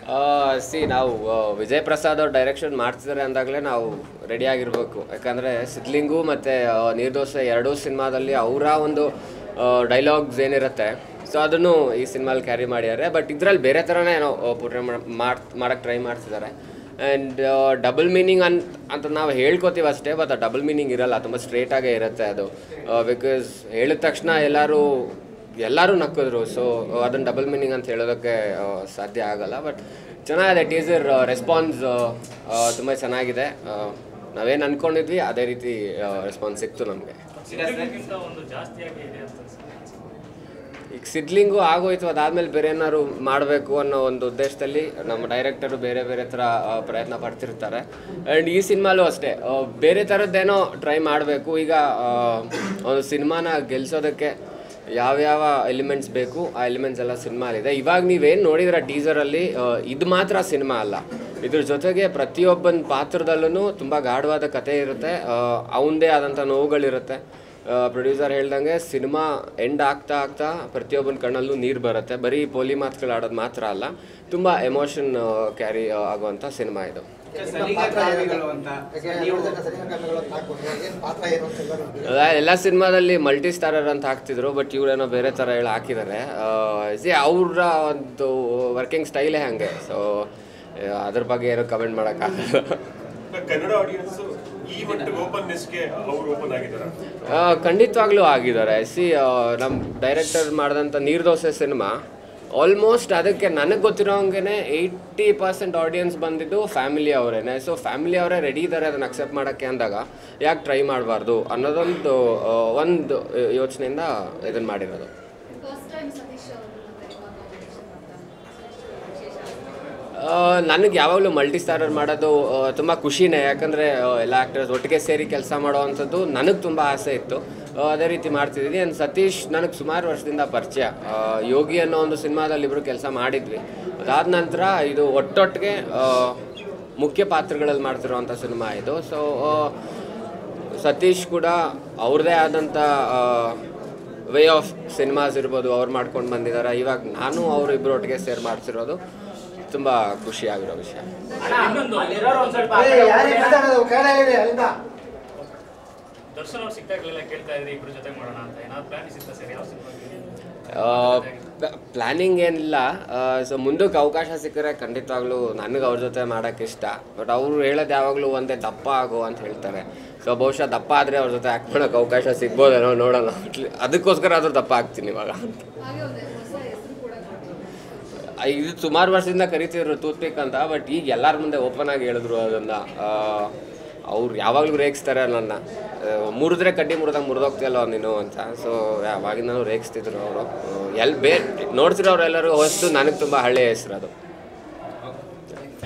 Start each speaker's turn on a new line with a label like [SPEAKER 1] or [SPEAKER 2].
[SPEAKER 1] C ನಾವು ಆ, ವಿಜಯ್ ಪ್ರಸಾದ್ ಅವ್ರು ಡೈರೆಕ್ಷನ್ ಮಾಡ್ತಿದ್ದಾರೆ ಅಂದಾಗಲೇ ನಾವು ರೆಡಿ ಆಗಿರಬೇಕು ಯಾಕಂದರೆ ಸಿದ್ಲಿಂಗು ಮತ್ತು ನೀರ್ದೋಸೆ ಎರಡೂ ಸಿನಿಮಾದಲ್ಲಿ ಅವರ ಒಂದು ಡೈಲಾಗ್ಸ್ ಏನಿರುತ್ತೆ ಸೊ ಅದನ್ನು ಈ ಸಿನಿಮಾಲಿ ಕ್ಯಾರಿ ಮಾಡಿದ್ದಾರೆ ಬಟ್ ಇದರಲ್ಲಿ ಬೇರೆ ಥರನೇ ಏನೋ ಪುಟ್ರೆ ಮಾಡಿ ಮಾಡೋಕ್ಕೆ ಟ್ರೈ ಮಾಡ್ತಿದ್ದಾರೆ ಆ್ಯಂಡ್ ಡಬಲ್ ಮೀನಿಂಗ್ ಅನ್ ಅಂತ ನಾವು ಹೇಳ್ಕೊತೀವಿ ಅಷ್ಟೇ ಬಟ್ ಆ ಡಬಲ್ ಮೀನಿಂಗ್ ಇರಲ್ಲ ತುಂಬ ಸ್ಟ್ರೇಟಾಗೇ ಇರುತ್ತೆ ಅದು ಬಿಕಾಸ್ ಹೇಳಿದ ತಕ್ಷಣ ಎಲ್ಲರೂ ಎಲ್ಲರೂ ನಕ್ಕಿದ್ರು ಸೊ ಅದನ್ನು ಡಬಲ್ ಮೀನಿಂಗ್ ಅಂತ ಹೇಳೋದಕ್ಕೆ ಆ, ಸಾಧ್ಯ ಆಗಲ್ಲ ಬಟ್ ಚೆನ್ನಾಗಿದೆ ಟೀಸರ್ ರೆಸ್ಪಾನ್ಸ್ ತುಂಬ ಚೆನ್ನಾಗಿದೆ ಆ, ನಾವೇನು ಅಂದ್ಕೊಂಡಿದ್ವಿ ಅದೇ ರೀತಿ ರೆಸ್ಪಾನ್ಸ್ ಸಿಕ್ತು ನಮಗೆ
[SPEAKER 2] ಸಿದ್ಲಿಂಗಿಂತ ಒಂದು ಜಾಸ್ತಿಯಾಗಿ ಇದೆ ಅಂತ ಅನ್ಸುತ್ತೆ.
[SPEAKER 1] ಈಗ ಸಿದ್ಲಿಂಗು ಆಗೋಯ್ತು ಅದಾದ್ಮೇಲೆ ಬೇರೆ ಏನಾದ್ರು ಮಾಡಬೇಕು ಅನ್ನೋ ಒಂದು ಉದ್ದೇಶದಲ್ಲಿ ನಮ್ಮ ಡೈರೆಕ್ಟರು ಬೇರೆ ಬೇರೆ ಥರ ಆ, ಪ್ರಯತ್ನ ಪಡ್ತಿರ್ತಾರೆ ಆ್ಯಂಡ್ ಈ ಸಿನಿಮಾಲೂ ಅಷ್ಟೇ ಆ, ಬೇರೆ ಥರದ್ದೇನೋ ಟ್ರೈ ಮಾಡಬೇಕು ಈಗ ಆ, ಒಂದು ಸಿನಿಮಾನ ಗೆಲ್ಸೋದಕ್ಕೆ ಯಾವ್ಯಾವ ಎಲಿಮೆಂಟ್ಸ್ ಬೇಕು ಆ ಎಲಿಮೆಂಟ್ಸ್ ಎಲ್ಲ ಸಿನಿಮಾಲಿದೆ ಇವಾಗ ನೀವೇನು ನೋಡಿದ್ರೆ ಟೀಸರಲ್ಲಿ ಇದು ಮಾತ್ರ ಸಿನಿಮಾ ಅಲ್ಲ ಇದ್ರ ಜೊತೆಗೆ ಪ್ರತಿಯೊಬ್ಬನ ಪಾತ್ರದಲ್ಲೂ ತುಂಬ ಗಾಢವಾದ ಕತೆ ಇರುತ್ತೆ ಅವನದೇ ಆದಂಥ ನೋವುಗಳಿರುತ್ತೆ ಪ್ರೊಡ್ಯೂಸರ್ ಹೇಳ್ದಂಗೆ ಸಿನಿಮಾ ಎಂಡ್ ಆಗ್ತಾ ಆಗ್ತಾ ಪ್ರತಿಯೊಬ್ಬನ ಕಣ್ಣಲ್ಲೂ ನೀರು ಬರುತ್ತೆ ಬರೀ ಪೋಲಿ ಮಾತುಗಳು ಆಡೋದು ಮಾತ್ರ ಅಲ್ಲ ತುಂಬ ಎಮೋಷನ್ ಕ್ಯಾರಿ ಆಗುವಂಥ ಸಿನಿಮಾ ಇದು ಅಲ್ಲ, ಎಲ್ಲ ಸಿನಿಮಾದಲ್ಲಿ ಮಲ್ಟಿ ಸ್ಟಾರರ್ ಅಂತ ಹಾಕ್ತಿದ್ರು ಬಟ್ ಇವ್ರೇನೋ ಬೇರೆ ಥರ ಹೇಳಿ ಹಾಕಿದ್ದಾರೆ ಸಿ ಅವರ ಒಂದು ವರ್ಕಿಂಗ್ ಸ್ಟೈಲೇ ಹಾಗೆ ಸೊ ಅದ್ರ ಬಗ್ಗೆ ಏನೋ ಕಮೆಂಟ್ ಮಾಡೋಕ್ಕಾಗಲ್ಲ
[SPEAKER 3] ಕನ್ನಡ ಆಡಿಯನ್ಸ್ ಈ ಮಟ್ಟಿಗೆ ಓಪನ್ನೆಸ್ಗೆ ಅವರು ಓಪನ್ ಆಗಿದ್ದಾರೆ
[SPEAKER 1] ಆ, ಖಂಡಿತವಾಗ್ಲೂ ಆಗಿದ್ದಾರೆ ಸಿ ನಮ್ಮ ಡೈರೆಕ್ಟರ್ ಮಾಡಿದಂಥ ನೀರ್ದೋಸೆ ಸಿನಿಮಾ ಆಲ್ಮೋಸ್ಟ್ ಅದಕ್ಕೆ ನನಗೆ ಗೊತ್ತಿರೋಂಗೆ ಏಯ್ಟಿ ಪರ್ಸೆಂಟ್ ಆಡಿಯನ್ಸ್ ಬಂದಿದ್ದು ಫ್ಯಾಮಿಲಿ ಅವರೇನೆ ಸೊ ಫ್ಯಾಮಿಲಿ ಅವರೇ ರೆಡಿ ಇದ್ದಾರೆ ಅದನ್ನು ಅಕ್ಸೆಪ್ಟ್ ಮಾಡೋಕ್ಕೆ ಅಂದಾಗ ಯಾಕೆ ಟ್ರೈ ಮಾಡಬಾರ್ದು ಅನ್ನೋದೊಂದು ಆ, ಒಂದು ಯೋಚನೆಯಿಂದ ಇದನ್ನು ಮಾಡಿರೋದು
[SPEAKER 4] ಫಸ್ಟ್ ಟೈಮ್ ಸತೀಶ್ ಅವರು ಮತ್ತೆ ಇವಾಗ ಕಾಂಬಿನೇಷನ್ ವಿಶೇಷ
[SPEAKER 1] ನನಗೆ ಯಾವಾಗಲೂ ಮಲ್ಟಿ ಸ್ಟಾರರ್ ಮಾಡೋದು ತುಂಬ ಖುಷಿನೇ ಯಾಕಂದರೆ ಎಲ್ಲ ಆ್ಯಕ್ಟರ್ಸ್ ಒಟ್ಟಿಗೆ ಸೇರಿ ಕೆಲಸ ಮಾಡೋವಂಥದ್ದು ನನಗೆ ತುಂಬ ಆಸೆ ಇತ್ತು ಆ, ಅದೇ ರೀತಿ ಮಾಡ್ತಿದ್ದೀನಿ ಆ್ಯಂಡ್ ಸತೀಶ್ ನನಗೆ ಸುಮಾರು ವರ್ಷದಿಂದ ಪರಿಚಯ ಆ, ಯೋಗಿ ಅನ್ನೋ ಒಂದು ಸಿನಿಮಾದಲ್ಲಿ ಇಬ್ಬರು ಕೆಲಸ ಮಾಡಿದ್ವಿ ಅದಾದ ನಂತರ ಇದು ಒಟ್ಟೊಟ್ಟಿಗೆ ಆ, ಮುಖ್ಯ ಪಾತ್ರಗಳಲ್ಲಿ ಮಾಡ್ತಿರೋವಂಥ ಸಿನಿಮಾ ಇದು ಸೊ ಸತೀಶ್ ಕೂಡ ಅವ್ರದ್ದೇ ಆದಂಥ ವೇ ಆಫ್ ಸಿನಿಮಾಸ್ ಇರ್ಬೋದು ಅವ್ರು ಮಾಡ್ಕೊಂಡು ಬಂದಿದ್ದಾರೆ ಇವಾಗ ನಾನು ಅವರು ಇಬ್ಬರು ಒಟ್ಟಿಗೆ ಸೇರಿ ಮಾಡ್ತಿರೋದು ತುಂಬ ಖುಷಿಯಾಗಿರೋ ವಿಷಯ
[SPEAKER 2] ಇನ್ನೊಂದು ದರ್ಶನ್ ಅವ್ರು ಸಿಕ್ತಾಗಲೆಲ್ಲ ಕೇಳ್ತಾ ಇದ್ರಿ ಇಬ್ರು ಜೊತೆ ಮಾಡೋಣ ಅಂತ ಏನಾದ್ರು ಪ್ಲಾನ್ ಸಿಗ್ತಾ ಸರ್ ಯಾವ ಸಿನಿಮಾಗೆ
[SPEAKER 1] ಪ್ಲ್ಯಾನಿಂಗ್ ಏನಿಲ್ಲ ಸೊ ಮುಂದಕ್ಕೆ ಅವಕಾಶ ಸಿಕ್ಕರೆ ಖಂಡಿತವಾಗ್ಲೂ ನನಗೆ ಅವ್ರ ಜೊತೆ ಮಾಡೋಕ್ಕೆ ಇಷ್ಟ ಬಟ್ ಅವರು ಹೇಳೋದು ಯಾವಾಗಲೂ ಒಂದೇ ದಪ್ಪ ಆಗು ಅಂತ ಹೇಳ್ತಾರೆ ಸೊ ಬಹುಶಃ ದಪ್ಪ ಆದರೆ ಅವ್ರ ಜೊತೆ ಆ್ಯಕ್ಟ್ ಮಾಡೋಕ್ಕೆ ಅವಕಾಶ ಸಿಗ್ಬೋದೇನೋ ನೋಡೋಣ ಅದಕ್ಕೋಸ್ಕರ ಆದರೂ ದಪ್ಪ ಆಗ್ತೀನಿ ಇವಾಗ
[SPEAKER 4] ಹಾಗೆ ಒಂದು ಹೊಸ ಹೆಸರು ಕೂಡ ಕೊಟ್ಟಿದ್ದಾರೆ.
[SPEAKER 1] ಆ, ಇದು ಸುಮಾರು ವರ್ಷದಿಂದ ಕರಿತಿದ್ರು ಟೂತ್ಪಿಕ್ ಅಂತ ಬಟ್ ಈಗ ಎಲ್ಲರ ಮುಂದೆ ಓಪನ್ ಆಗಿ ಹೇಳಿದ್ರು ಅದನ್ನು ಅವ್ರು ಯಾವಾಗಲೂ ರೇಗಿಸ್ತಾರೆ ನನ್ನ ಮುರಿದ್ರೆ ಕಡ್ಡಿ ಮುರಿದಾಗ ಮುರಿದೋಗ್ತೀಯಲ್ಲ ನೀನು ಅಂತ ಸೊ ಯಾವಾಗಿಂದನೂ ರೇಗಿಸ್ತಿದ್ರು ಅವರು ಎಲ್ಲಿ ಬೇ ನೋಡ್ತಿರೋರು ಎಲ್ಲರೂ ಹೊಸ್ತು ನನಗೆ ತುಂಬ ಹಳೆಯ ಹೆಸರು ಅದು